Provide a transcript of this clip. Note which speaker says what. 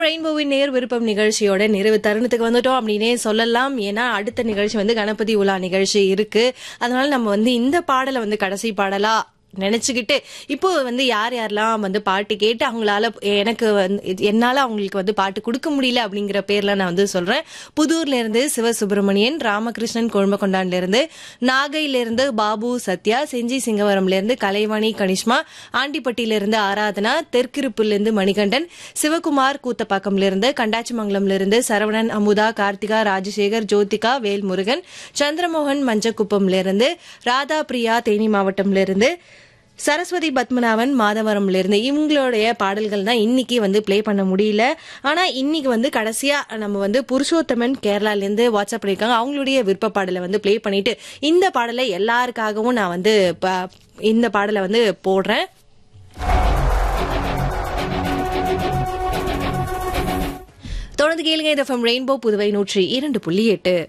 Speaker 1: ரெயின்போவின் நேர் விருப்பம் நிகழ்ச்சியோட நிறைவு தருணத்துக்கு வந்துட்டோம் அப்படின்னே சொல்லலாம் ஏன்னா அடுத்த நிகழ்ச்சி வந்து கணபதி உலா நிகழ்ச்சி இருக்கு அதனால நம்ம வந்து இந்த பாடலை வந்து கடைசி பாடலா நினைச்சுக்கிட்டு இப்போ வந்து யார் யாரெல்லாம் வந்து பாட்டு கேட்டு அவங்களால எனக்கு வந்து இது- என்னால அவங்களுக்கு வந்து பாட்டு கொடுக்க முடியல அப்படிங்கிற பேர்ல நான் வந்து சொல்றேன் புதூர்ல இருந்து சிவசுப்பிரமணியன் ராமகிருஷ்ணன் கொழும்பகொண்டான்ல இருந்து நாகையில இருந்து பாபு சத்யா செஞ்சி சிங்கவரம்ல இருந்து கலைவாணி கனிஷ்மா ஆண்டிப்பட்டியில இருந்து ஆராதனா தெற்கிருப்புல இருந்து மணிகண்டன் சிவகுமார் கூத்தப்பாக்கம்ல இருந்து கண்டாச்சிமங்கலம்ல இருந்து சரவணன் அமுதா கார்த்திகா ராஜசேகர் ஜோதிகா வேல்முருகன் சந்திரமோகன் மஞ்சக்குப்பம்ல இருந்து ராதா பிரியா தேனி மாவட்டம்ல இருந்து சரஸ்வதி பத்மநாபன் மாதவரம்ல இருந்து இவங்களுடைய பாடல்கள் தான் இன்னைக்கு வந்து ப்ளே பண்ண முடியல ஆனா இன்னைக்கு வந்து கடைசியா நம்ம வந்து புருஷோத்தமன் கேரளால இருந்து வாட்ஸ்அப் பண்ணிருக்காங்க அவங்களுடைய விருப்ப பாடலை வந்து ப்ளே பண்ணிட்டு இந்த பாடலை எல்லாருக்காகவும் நான் வந்து ப- இந்த பாடலை வந்து போடுறேன் தொடர்ந்து கேளுங்க இது ரெயின்போ புதுவை நூற்றி இரண்டு புள்ளி எட்டு